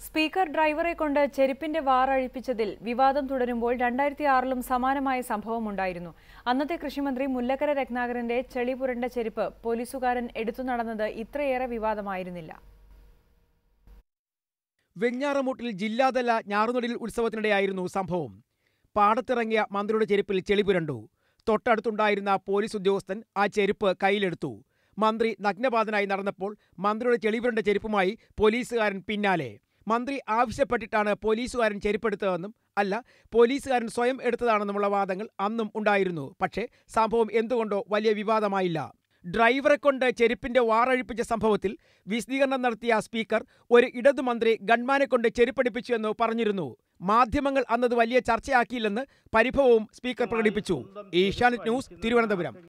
speaker ഡ്രൈവറെ കൊണ്ട് ചെരുപ്പിന്റെ വാറഴിപ്പിച്ചതിൽ വിവാദം തുടരുമ്പോൾ രണ്ടായിരത്തി ആറിലും സമാനമായ സംഭവമുണ്ടായിരുന്നു അന്നത്തെ കൃഷിമന്ത്രി മുല്ലക്കര രത്നാകരന്റെ ചെളി പുരണ്ട ചെരുപ്പ് പോലീസുകാരൻ എടുത്തു നടന്നത് ഇത്രയേറെ വിവാദമായിരുന്നില്ല വെഞ്ഞാറമൂട്ടിൽ ജില്ലാതല ഞാറുനൊടിൽ ഉത്സവത്തിനിടെയായിരുന്നു സംഭവം പാടത്തിറങ്ങിയ മന്ത്രിയുടെ ചെരുപ്പിൽ ചെളി പുരണ്ടു തൊട്ടടുത്തുണ്ടായിരുന്ന പോലീസ് ഉദ്യോഗസ്ഥൻ ആ ചെരുപ്പ് കയ്യിലെടുത്തു മന്ത്രി നഗ്നപാതനായി നടന്നപ്പോൾ മന്ത്രിയുടെ ചെളിപുരണ്ട ചെരുപ്പുമായി പോലീസുകാരൻ പിന്നാലെ മന്ത്രി ആവശ്യപ്പെട്ടിട്ടാണ് പോലീസുകാരൻ ചെരുപ്പെടുത്തതെന്നും അല്ല പോലീസുകാരൻ സ്വയം എടുത്തതാണെന്നുമുള്ള വാദങ്ങൾ അന്നും ഉണ്ടായിരുന്നു പക്ഷേ സംഭവം എന്തുകൊണ്ടോ വലിയ വിവാദമായില്ല ഡ്രൈവറെ കൊണ്ട് ചെരുപ്പിന്റെ വാറഴിപ്പിച്ച സംഭവത്തിൽ വിശദീകരണം നടത്തിയ സ്പീക്കർ ഒരു ഇടതു മന്ത്രി ഗൺമാനെ കൊണ്ട് ചെരുപ്പടിപ്പിച്ചു എന്ന് പറഞ്ഞിരുന്നു മാധ്യമങ്ങൾ അന്നത് വലിയ ചർച്ചയാക്കിയില്ലെന്ന് പരിഭവവും സ്പീക്കർ പ്രകടിപ്പിച്ചു ഏഷ്യാനെറ്റ് ന്യൂസ് തിരുവനന്തപുരം